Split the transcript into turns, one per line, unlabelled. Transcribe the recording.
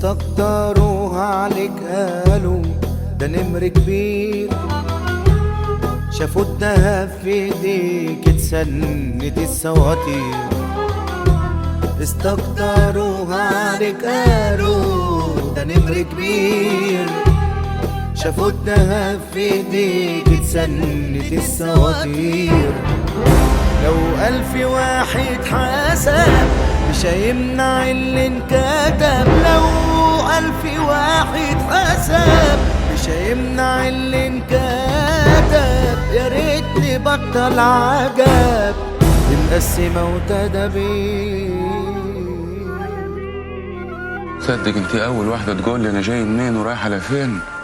استقدروها عليك قالوا ده نمر كبير شافوا الدهب في ايديك اتسند السواتير استقدروها عليك قالوا ده نمر كبير شافوا الدهب في ايديك اتسند السواتير لو ألف واحد حسب مش هيمنع اللي انكتب لو ألف واحد حسب مش هيمنع اللي انكتب يا ريت نبطل عجب مقسمة وتدابير
صدق انت اول واحده تقول لي انا جاي منين ورايح على فين